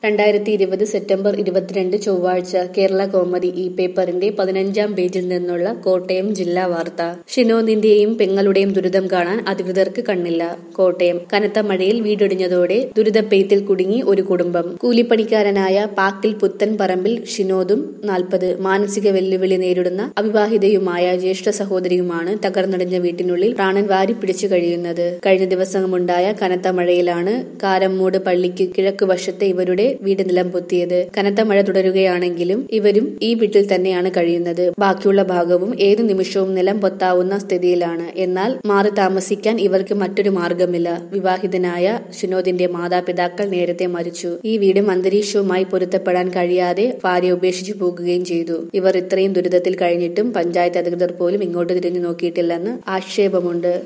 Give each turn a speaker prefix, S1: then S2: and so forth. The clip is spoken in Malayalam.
S1: രണ്ടായിരത്തി ഇരുപത് സെപ്റ്റംബർ ഇരുപത്തിരണ്ട് ചൊവ്വാഴ്ച കേരള കോമതി ഈ പേപ്പറിന്റെ പതിനഞ്ചാം പേജിൽ നിന്നുള്ള കോട്ടയം ജില്ലാ വാർത്ത ഷിനോദിന്റെയും പെങ്ങളുടെയും ദുരിതം കാണാൻ അധികൃതർക്ക് കണ്ണില്ല കോട്ടയം കനത്ത മഴയിൽ വീടിടിഞ്ഞതോടെ ദുരിതപ്പെയ്ത്തിൽ കുടുങ്ങി ഒരു കുടുംബം കൂലിപ്പണിക്കാരനായ പാക്കിൽ പുത്തൻ പറമ്പിൽ ഷിനോദും നാൽപ്പത് മാനസിക വെല്ലുവിളി നേരിടുന്ന അവിവാഹിതയുമായ ജ്യേഷ്ഠ സഹോദരിയുമാണ് തകർന്നടിഞ്ഞ വീട്ടിനുള്ളിൽ പ്രാണൻ വാരി പിടിച്ചു കഴിയുന്നത് കഴിഞ്ഞ ദിവസമുണ്ടായ കനത്ത മഴയിലാണ് കാരമ്മൂട് പള്ളിക്ക് കിഴക്ക് വശത്തെ ഇവരുടെ വീട് നിലം പൊത്തിയത് കനത്ത മഴ തുടരുകയാണെങ്കിലും ഇവരും ഈ വീട്ടിൽ തന്നെയാണ് കഴിയുന്നത് ബാക്കിയുള്ള ഭാഗവും ഏതു നിമിഷവും നിലം പൊത്താവുന്ന സ്ഥിതിയിലാണ് എന്നാൽ മാറി താമസിക്കാൻ ഇവർക്ക് മറ്റൊരു മാർഗമില്ല വിവാഹിതനായ ഷിനോദിന്റെ മാതാപിതാക്കൾ നേരത്തെ മരിച്ചു ഈ വീടും അന്തരീക്ഷവുമായി പൊരുത്തപ്പെടാൻ കഴിയാതെ ഭാര്യ ഉപേക്ഷിച്ചു പോകുകയും ചെയ്തു ഇവർ ഇത്രയും ദുരിതത്തിൽ കഴിഞ്ഞിട്ടും പഞ്ചായത്ത് അധികൃതർ പോലും ഇങ്ങോട്ട് തിരിഞ്ഞു നോക്കിയിട്ടില്ലെന്ന് ആക്ഷേപമുണ്ട്